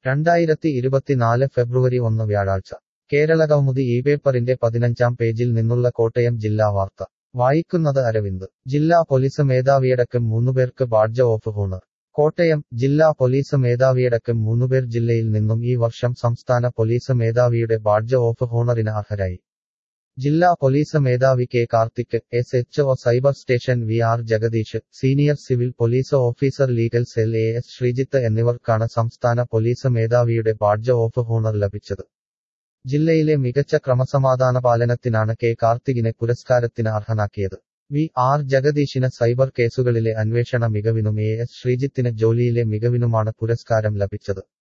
രണ്ടായിരത്തി ഇരുപത്തിനാല് ഫെബ്രുവരി ഒന്ന് വ്യാഴാഴ്ച കേരളകൗമുദി ഈ പേപ്പറിന്റെ പതിനഞ്ചാം പേജിൽ നിന്നുള്ള കോട്ടയം ജില്ലാ വാർത്ത വായിക്കുന്നത് അരവിന്ദ് ജില്ലാ പോലീസ് മേധാവിയടക്കം മൂന്നുപേർക്ക് ബാഡ്ജ ഓഫ് ഹോണർ കോട്ടയം ജില്ലാ പോലീസ് മേധാവിയടക്കം മൂന്നുപേർ ജില്ലയിൽ നിന്നും ഈ വർഷം സംസ്ഥാന പോലീസ് മേധാവിയുടെ ബാഡ്ജ ഓഫ് ഹോണറിന് അർഹരായി ജില്ലാ പോലീസ് മേധാവി K Karthik S H O cyber station V R Jagadeesh senior civil police officer legal cell A S Sreejith എന്നിവർക്കാണ് സംസ്ഥാന പോലീസ് മേധാവിയുടെ ബാഡ്ജ ഓഫ് ഹോണർ ലഭിച്ചത് ജില്ലയിലെ മികച്ച ക്രമസമാധാന പാലനത്തിനാണ് കെ കാർത്തികിനെ പുരസ്കാരത്തിന് അർഹനാക്കിയത് വി ആർ ജഗദീഷിന് സൈബർ കേസുകളിലെ അന്വേഷണ മികവിനും എ എസ് ശ്രീജിത്തിന് ജോലിയിലെ മികവിനുമാണ് പുരസ്കാരം ലഭിച്ചത്